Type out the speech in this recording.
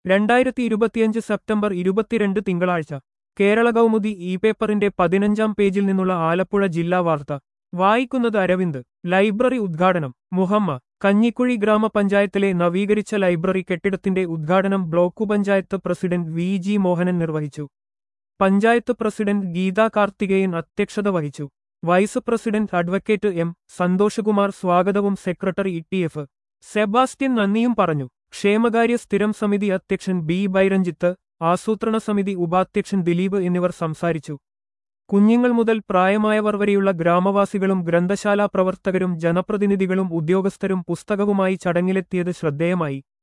രണ്ടായിരത്തി ഇരുപത്തിയഞ്ച് സെപ്റ്റംബർ ഇരുപത്തിരണ്ട് തിങ്കളാഴ്ച കേരള കൗമുദി ഇ പേപ്പറിന്റെ പതിനഞ്ചാം പേജിൽ നിന്നുള്ള ആലപ്പുഴ ജില്ലാ വാർത്ത വായിക്കുന്നത് അരവിന്ദ് ലൈബ്രറി ഉദ്ഘാടനം മുഹമ്മ കഞ്ഞിക്കുഴി ഗ്രാമപഞ്ചായത്തിലെ നവീകരിച്ച ലൈബ്രറി കെട്ടിടത്തിന്റെ ഉദ്ഘാടനം block panchayat president V G Mohanan നിർവഹിച്ചു പഞ്ചായത്ത് പ്രസിഡന്റ് ഗീതാ കാർത്തികേയൻ അധ്യക്ഷത വഹിച്ചു vice president advocate M Santhoshkumar സ്വാഗതവും secretary E T F Sebastian നന്ദിയും പറഞ്ഞു ക്ഷേമകാര്യ സ്ഥിരം സമിതി അധ്യക്ഷൻ ബി ബൈരഞ്ജിത്ത് ആസൂത്രണ സമിതി ഉപാധ്യക്ഷൻ ദിലീപ് എന്നിവർ സംസാരിച്ചു കുഞ്ഞുങ്ങൾ മുതൽ പ്രായമായവർ വരെയുള്ള ഗ്രാമവാസികളും ഗ്രന്ഥശാലാ പ്രവർത്തകരും ജനപ്രതിനിധികളും ഉദ്യോഗസ്ഥരും പുസ്തകവുമായി ചടങ്ങിലെത്തിയത് ശ്രദ്ധേയമായി